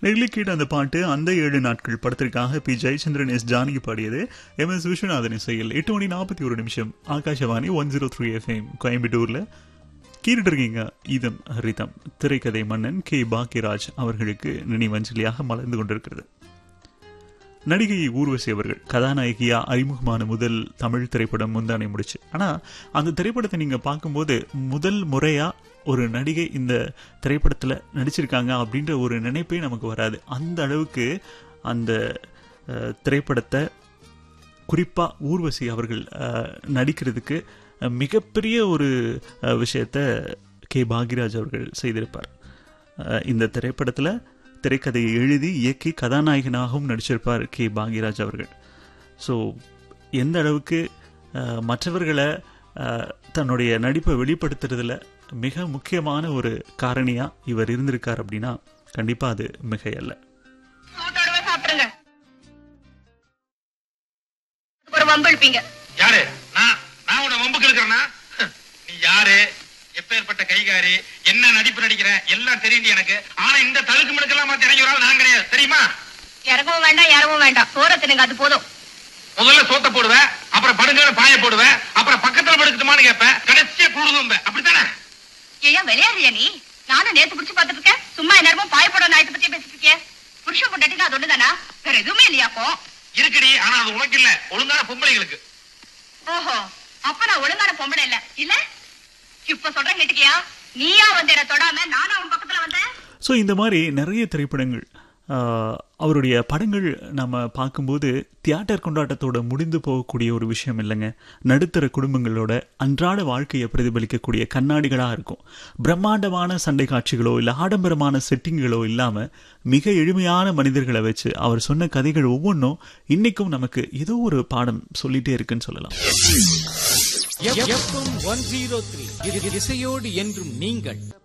நெல்லிக்கீடு அந்த பாட்டு அந்த ஏழு நாட்கள் படத்திற்காக பி ஜெயச்சந்திரன் எஸ் ஜானகி பாடியது எம் எஸ் விஸ்வநாதன் இசையில் எட்டு மணி நாற்பத்தி ஒரு நிமிஷம் Akashvani one zero three FM கோயம்புத்தூர்ல கேட்டுட்டு இருக்கீங்க இதம் ரிதம் திரைக்கதை மன்னன் கே பாக்கியராஜ் அவர்களுக்கு நினைவஞ்சலியாக மலர்ந்து கொண்டிருக்கிறது நடிகை ஊர்வசி அவர்கள் கதாநாயகியா அறிமுகமான முதல் தமிழ் திரைப்படம் முந்தானை முடிச்சு ஆனா அந்த திரைப்படத்தை நீங்க பார்க்கும்போது முதல் முறையா ஒரு நடிகை இந்த திரைப்படத்துல நடிச்சிருக்காங்க அப்படின்ற ஒரு நினைப்பே நமக்கு வராது அந்த அளவுக்கு அந்த அஹ், திரைப்படத்தை குறிப்பா ஊர்வசி அவர்கள் அஹ், நடிக்கிறதுக்கு அஹ், மிகப்பெரிய ஒரு அஹ், விஷயத்த கே பாக்யராஜ் அவர்கள் செய்திருப்பார் அஹ், இந்த திரைப்படத்துல திரைக்கதையை எழுதி இயக்கி கதாநாயகனாகவும் நடிச்சிருப்பார் கே பாக்யராஜ் அவர்கள் ஸோ எந்த அளவுக்கு அஹ், மற்றவர்களை அஹ், தன்னுடைய நடிப்பை வெளிப்படுத்துறதுல மிக முக்கியமான ஒரு காரணியா இவர் இருந்திருக்கார் அப்படின்னா கண்டிப்பா அது மிகையல்ல கூட்டோடவே சாப்பிடுங்க ஒரு வம்பு இழுப்பீங்க யாரு நான் நான் உன்னை வம்புக்கு இருக்கிறேனா நீ யாரு எப்பேற்பட்ட கைகாரி என்ன நடிப்பு நடிக்கிற எல்லாம் தெரியும் எனக்கு ஆனா இந்த தழுக்கு மிடுக்கெல்லாம் மாத்தி இறங்கி ஒரு ஆள் நான் கிடையாது தெரியுமா இறங்கவும் வேண்டாம் இறங்கவும் வேண்டாம் சோற தின்னுங்க அது போதும் முதல்ல சோத்த போடுவேன் அப்புறம் படுங்கன்னு பாய போடுவேன் அப்புறம் பக்கத்துல படுக்கட்டுமான்னு கேட்பேன் கடைசியா குழுதும்ப அப்படித்தானே ஏன் விளையாடுறியா நீ நானும் நேத்து புடிச்சு பாத்துட்டு இருக்கேன் சும்மா நேரமும் பாய போட நாயத்தை பத்தி பேசிட்டு இருக்கேன் புருஷன் பொண்டாட்டினா அது ஒண்ணுதானா வேற எதுவுமே இல்லையாப்போ இருக்குடி ஆனா அது உனக்கு இல்ல ஒழுங்கான பொம்பளைங்களுக்கு ஓஹோ அப்ப நான் ஒழுங்கான பொம்பளை இல்ல இல்ல இப்ப சொல்றேன் கேட்டுக்கியா நீயா வந்து என்ன தொடாம நானும் அவன் பக்கத்துல வந்தேன் ஸோ இந்த மாதிரி நிறைய திரைப்படங்கள் ஆஹ், அவருடைய படங்கள் நம்ம பார்க்கும்போது தியேட்டர் கொண்டாட்டத்தோட முடிந்து போகக்கூடிய ஒரு விஷயம் இல்லைங்க நடுத்தர குடும்பங்களோட அன்றாட வாழ்க்கையை பிரதிபலிக்கக்கூடிய கண்ணாடிகளாக இருக்கும் பிரம்மாண்டமான சண்டை காட்சிகளோ இல்லை ஆடம்பரமான செட்டிங்களோ இல்லாமல் மிக எளிமையான மனிதர்களை வச்சு அவர் சொன்ன கதைகள் ஒவ்வொன்றும் இன்னைக்கும் நமக்கு ஏதோ ஒரு பாடம் சொல்லிட்டே இருக்குன்னு சொல்லலாம் எஃப்எம் ஒன் ஜீரோ த்ரீ இசையோடு என்றும் நீங்கள்